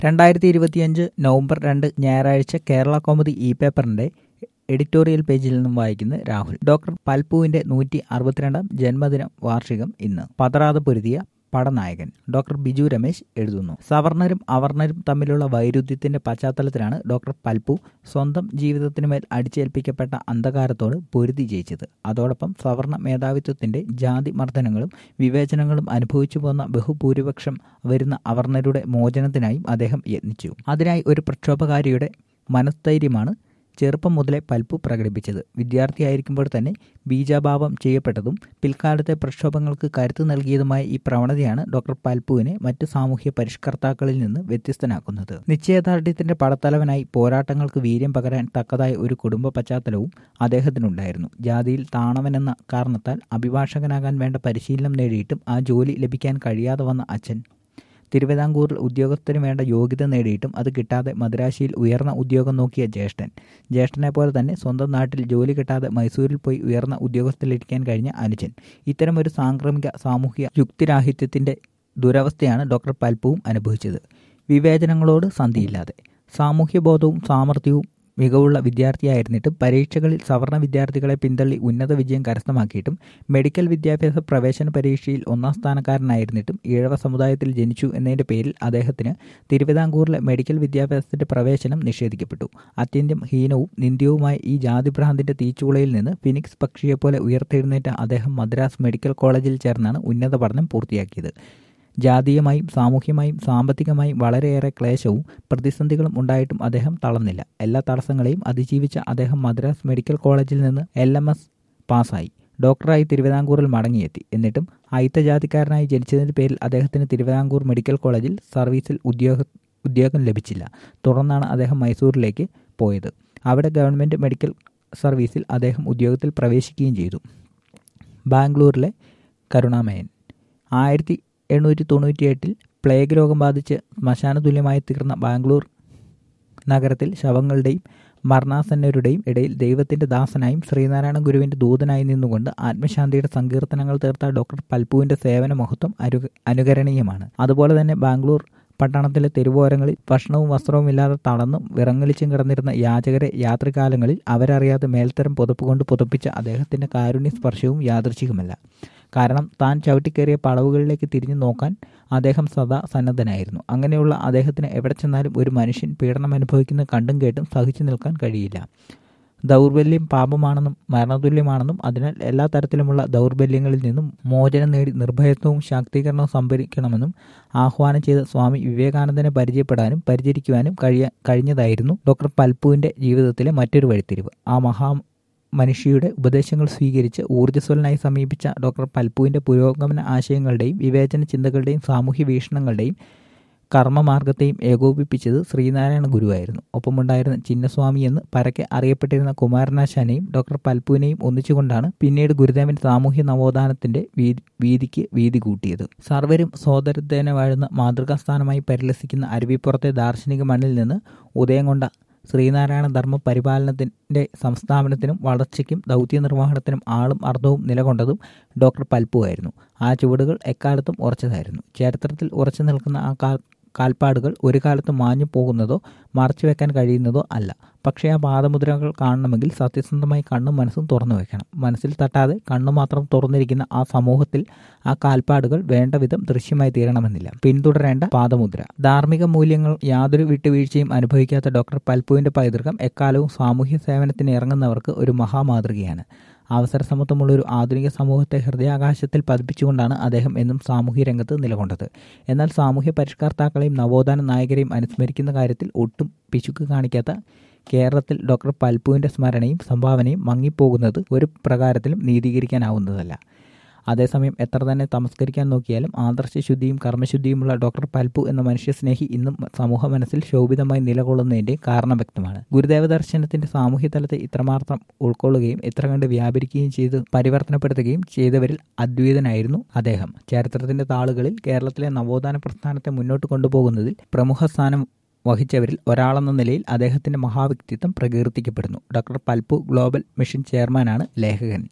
രണ്ടായിരത്തി ഇരുപത്തിയഞ്ച് നവംബർ രണ്ട് ഞായറാഴ്ച കേരള കോമഡി ഇ പേപ്പറിന്റെ എഡിറ്റോറിയൽ പേജിൽ നിന്നും വായിക്കുന്ന രാഹുൽ ഡോക്ടർ പൽപുവിന്റെ നൂറ്റി അറുപത്തിരണ്ടാം ജന്മദിന വാർഷികം ഇന്ന് പതറാതെ പൊരുതിയ പടനായകൻ ഡോക്ടർ ബിജു രമേശ് എഴുതുന്നു സവർണരും അവർണരും തമ്മിലുള്ള വൈരുദ്ധ്യത്തിന്റെ പശ്ചാത്തലത്തിലാണ് ഡോക്ടർ പൽപു സ്വന്തം ജീവിതത്തിനുമേൽ അടിച്ചേൽപ്പിക്കപ്പെട്ട അന്ധകാരത്തോട് പൊരുതി ജയിച്ചത് അതോടൊപ്പം സവർണ മേധാവിത്വത്തിന്റെ ജാതി മർദ്ദനങ്ങളും വിവേചനങ്ങളും അനുഭവിച്ചു പോന്ന ബഹുഭൂരിപക്ഷം വരുന്ന അവർണരുടെ മോചനത്തിനായും അദ്ദേഹം യത്നിച്ചു അതിനായി ഒരു പ്രക്ഷോഭകാരിയുടെ മനസ്ഥൈര്യമാണ് ചെറുപ്പം മുതലേ പൽപ്പു പ്രകടിപ്പിച്ചത് വിദ്യാർത്ഥിയായിരിക്കുമ്പോൾ തന്നെ ബീജാഭാവം ചെയ്യപ്പെട്ടതും പിൽക്കാലത്തെ പ്രക്ഷോഭങ്ങൾക്ക് കരുത്തു നൽകിയതുമായ ഈ പ്രവണതയാണ് ഡോക്ടർ പൽപ്പുവിനെ മറ്റു സാമൂഹ്യ പരിഷ്കർത്താക്കളിൽ നിന്ന് വ്യത്യസ്തനാക്കുന്നത് നിശ്ചയദാർഢ്യത്തിന്റെ പടത്തലവനായി പോരാട്ടങ്ങൾക്ക് വീര്യം പകരാൻ തക്കതായ ഒരു കുടുംബ പശ്ചാത്തലവും അദ്ദേഹത്തിനുണ്ടായിരുന്നു ജാതിയിൽ താണവനെന്ന കാരണത്താൽ അഭിഭാഷകനാകാൻ വേണ്ട പരിശീലനം നേടിയിട്ടും ആ ജോലി ലഭിക്കാൻ കഴിയാതെ വന്ന അച്ഛൻ തിരുവിതാംകൂറിൽ ഉദ്യോഗസ്ഥന് വേണ്ട യോഗ്യത നേടിയിട്ടും അത് കിട്ടാതെ മദ്രാശിയിൽ ഉയർന്ന ഉദ്യോഗം നോക്കിയ ജ്യേഷ്ഠൻ ജ്യേഷ്ഠനെ പോലെ തന്നെ സ്വന്തം നാട്ടിൽ ജോലി കിട്ടാതെ മൈസൂരിൽ പോയി ഉയർന്ന ഉദ്യോഗസ്ഥരിക്കാൻ കഴിഞ്ഞ അനുജൻ ഇത്തരം ഒരു സാംക്രമിക സാമൂഹിക യുക്തിരാഹിത്യത്തിന്റെ ദുരവസ്ഥയാണ് ഡോക്ടർ പൽപ്പുവും അനുഭവിച്ചത് വിവേചനങ്ങളോട് സന്ധിയില്ലാതെ സാമൂഹ്യബോധവും സാമർഥ്യവും മികവുള്ള വിദ്യാർത്ഥിയായിരുന്നിട്ടും പരീക്ഷകളിൽ സവർണ വിദ്യാർത്ഥികളെ പിന്തള്ളി ഉന്നത വിജയം കരസ്ഥമാക്കിയിട്ടും മെഡിക്കൽ വിദ്യാഭ്യാസ പ്രവേശന പരീക്ഷയിൽ ഒന്നാം സ്ഥാനക്കാരനായിരുന്നിട്ടും ഈഴവ സമുദായത്തിൽ ജനിച്ചു എന്നതിന്റെ പേരിൽ അദ്ദേഹത്തിന് തിരുവിതാംകൂറിലെ മെഡിക്കൽ വിദ്യാഭ്യാസത്തിന്റെ പ്രവേശനം നിഷേധിക്കപ്പെട്ടു അത്യന്തം ഹീനവും നിന്ദ്യവുമായ ഈ ജാതിഭ്രാന്തിന്റെ തീച്ചുളയിൽ നിന്ന് ഫിനിക്സ് പക്ഷിയെപ്പോലെ ഉയർത്തെഴുന്നേറ്റ അദ്ദേഹം മദ്രാസ് മെഡിക്കൽ കോളേജിൽ ചേർന്നാണ് ഉന്നത പഠനം പൂർത്തിയാക്കിയത് ജാതീയമായും സാമൂഹ്യമായും സാമ്പത്തികമായും വളരെയേറെ ക്ലേശവും പ്രതിസന്ധികളും ഉണ്ടായിട്ടും അദ്ദേഹം തളർന്നില്ല എല്ലാ തടസ്സങ്ങളെയും അതിജീവിച്ച അദ്ദേഹം മദ്രാസ് മെഡിക്കൽ കോളേജിൽ നിന്ന് എൽ എം എസ് പാസ്സായി ഡോക്ടറായി തിരുവിതാംകൂറിൽ മടങ്ങിയെത്തി എന്നിട്ടും അയിത്തജാതിക്കാരനായി ജനിച്ചതിന്റെ പേരിൽ അദ്ദേഹത്തിന് തിരുവിതാംകൂർ മെഡിക്കൽ കോളേജിൽ സർവീസിൽ ഉദ്യോഗ ഉദ്യോഗം ലഭിച്ചില്ല തുടർന്നാണ് അദ്ദേഹം മൈസൂരിലേക്ക് പോയത് അവിടെ ഗവൺമെൻറ് മെഡിക്കൽ സർവീസിൽ അദ്ദേഹം ഉദ്യോഗത്തിൽ പ്രവേശിക്കുകയും ചെയ്തു ബാംഗ്ലൂരിലെ കരുണാമയൻ ആയിരത്തി എണ്ണൂറ്റി തൊണ്ണൂറ്റിയെട്ടിൽ പ്ലേഗ് രോഗം ബാധിച്ച് ശ്മശാന തുല്യമായി തീർന്ന ബാംഗ്ലൂർ നഗരത്തിൽ ശവങ്ങളുടെയും മരണാസന്നരുടെയും ഇടയിൽ ദൈവത്തിന്റെ ദാസനായും ശ്രീനാരായണ ഗുരുവിന്റെ ദൂതനായി നിന്നുകൊണ്ട് ആത്മശാന്തിയുടെ സങ്കീർത്തനങ്ങൾ തീർത്ത ഡോക്ടർ പൽപുവിന്റെ സേവന മഹത്വം അനു അനുകരണീയമാണ് അതുപോലെ തന്നെ ബാംഗ്ലൂർ പട്ടണത്തിലെ തെരുവോരങ്ങളിൽ ഭക്ഷണവും വസ്ത്രവും ഇല്ലാതെ തളർന്നും വിറങ്ങലിച്ചും കിടന്നിരുന്ന യാചകരെ യാത്രികാലങ്ങളിൽ അവരറിയാതെ മേൽത്തരം പുതപ്പ് കൊണ്ട് പുതപ്പിച്ച അദ്ദേഹത്തിന്റെ കാരുണ്യ സ്പർശവും യാദൃശികമല്ല കാരണം താൻ ചവിട്ടിക്കേറിയ പളവുകളിലേക്ക് തിരിഞ്ഞു നോക്കാൻ അദ്ദേഹം സദാ സന്നദ്ധനായിരുന്നു അങ്ങനെയുള്ള അദ്ദേഹത്തിന് എവിടെ ചെന്നാലും ഒരു മനുഷ്യൻ പീഡനം അനുഭവിക്കുന്ന കണ്ടും കേട്ടും സഹിച്ചു നിൽക്കാൻ കഴിയില്ല ദൗർബല്യം പാപമാണെന്നും മരണതുല്യമാണെന്നും അതിനാൽ എല്ലാ തരത്തിലുമുള്ള ദൗർബല്യങ്ങളിൽ നിന്നും മോചനം നേടി നിർഭയത്വവും ശാക്തീകരണവും സംഭരിക്കണമെന്നും ആഹ്വാനം ചെയ്ത സ്വാമി വിവേകാനന്ദനെ പരിചയപ്പെടാനും പരിചരിക്കുവാനും കഴിയ കഴിഞ്ഞതായിരുന്നു ഡോക്ടർ പൽപുവിന്റെ ജീവിതത്തിലെ മറ്റൊരു വഴിത്തിരിവ് ആ മഹാ മനുഷ്യയുടെ ഉപദേശങ്ങൾ സ്വീകരിച്ച് ഊർജ്ജസ്വലനായി സമീപിച്ച ഡോക്ടർ പൽപുവിന്റെ പുരോഗമന ആശയങ്ങളുടെയും വിവേചന ചിന്തകളുടെയും സാമൂഹ്യ വീക്ഷണങ്ങളുടെയും കർമ്മമാർഗത്തെയും ഏകോപിപ്പിച്ചത് ശ്രീനാരായണ ഗുരുവായിരുന്നു ഒപ്പമുണ്ടായിരുന്ന ചിന്നസ്വാമി എന്ന് പരക്കെ അറിയപ്പെട്ടിരുന്ന കുമാരനാശാനെയും ഡോക്ടർ പൽപുവിനെയും ഒന്നിച്ചുകൊണ്ടാണ് പിന്നീട് ഗുരുദേവൻ സാമൂഹ്യ നവോത്ഥാനത്തിന്റെ വീതിക്ക് വീതി കൂട്ടിയത് സർവരും സോദരത്തേനെ വാഴുന്ന മാതൃകാസ്ഥാനമായി പരിലസിക്കുന്ന അരുവിപ്പുറത്തെ ദാർശനിക മണ്ണിൽ നിന്ന് ഉദയം കൊണ്ട ശ്രീനാരായണ ധർമ്മ പരിപാലനത്തിന്റെ സംസ്ഥാപനത്തിനും വളർച്ചയ്ക്കും ദൗത്യ നിർവഹണത്തിനും ആളും അർത്ഥവും നിലകൊണ്ടതും ഡോക്ടർ പൽപ്പുവായിരുന്നു ആ ചുവടുകൾ എക്കാലത്തും ഉറച്ചതായിരുന്നു ചരിത്രത്തിൽ ഉറച്ചു നിൽക്കുന്ന ആ കാൽ കാൽപ്പാടുകൾ ഒരു കാലത്ത് മാഞ്ഞു പോകുന്നതോ മറച്ചു വെക്കാൻ കഴിയുന്നതോ അല്ല പക്ഷേ ആ പാദമുദ്രകൾ കാണണമെങ്കിൽ സത്യസന്ധമായി കണ്ണും മനസ്സും തുറന്നു വെക്കണം മനസ്സിൽ തട്ടാതെ കണ്ണു മാത്രം തുറന്നിരിക്കുന്ന ആ സമൂഹത്തിൽ ആ കാൽപ്പാടുകൾ വേണ്ട വിധം ദൃശ്യമായി തീരണമെന്നില്ല പിന്തുടരേണ്ട പാദമുദ്ര ധാർമ്മിക മൂല്യങ്ങൾ യാതൊരു വിട്ടുവീഴ്ചയും അനുഭവിക്കാത്ത ഡോക്ടർ പൽപുവിന്റെ പൈതൃകം എക്കാലവും സാമൂഹ്യ സേവനത്തിന് ഇറങ്ങുന്നവർക്ക് ഒരു മഹാമാതൃകയാണ് അവസര സമത്വമുള്ള ഒരു ആധുനിക സമൂഹത്തെ ഹൃദയാകാശത്തിൽ പതിപ്പിച്ചുകൊണ്ടാണ് അദ്ദേഹം എന്നും സാമൂഹ്യ രംഗത്ത് നിലകൊണ്ടത് എന്നാൽ സാമൂഹ്യ പരിഷ്കർത്താക്കളെയും നവോത്ഥാന നായകരെയും അനുസ്മരിക്കുന്ന കാര്യത്തിൽ ഒട്ടും പിശുക്ക് കാണിക്കാത്ത കേരളത്തിൽ ഡോക്ടർ പൽപുവിന്റെ സ്മരണയും സംഭാവനയും മങ്ങിപ്പോകുന്നത് ഒരു പ്രകാരത്തിലും നീതീകരിക്കാനാവുന്നതല്ല അതേസമയം എത്ര തന്നെ തമസ്കരിക്കാൻ നോക്കിയാലും ആദർശശുദ്ധിയും കർമ്മശുദ്ധിയുമുള്ള ഡോക്ടർ പൽപു എന്ന മനുഷ്യസ്നേഹി ഇന്നും സമൂഹ മനസ്സിൽ ശോഭിതമായി നിലകൊള്ളുന്നതിന്റെ കാരണം വ്യക്തമാണ് ഗുരുദേവ ദർശനത്തിന്റെ സാമൂഹ്യ തലത്തെ ഇത്രമാത്രം ഉൾക്കൊള്ളുകയും ഇത്ര കണ്ട് വ്യാപരിക്കുകയും ചെയ്ത് പരിവർത്തനപ്പെടുത്തുകയും ചെയ്തവരിൽ അദ്വൈതനായിരുന്നു അദ്ദേഹം ചരിത്രത്തിന്റെ താളുകളിൽ കേരളത്തിലെ നവോത്ഥാന പ്രസ്ഥാനത്തെ മുന്നോട്ട് കൊണ്ടുപോകുന്നതിൽ പ്രമുഖ സ്ഥാനം വഹിച്ചവരിൽ ഒരാളെന്ന നിലയിൽ അദ്ദേഹത്തിന്റെ മഹാവ്യക്തിത്വം പ്രകീർത്തിക്കപ്പെടുന്നു ഡോക്ടർ പൽപു ഗ്ലോബൽ മിഷൻ ചെയർമാനാണ് ലേഖകൻ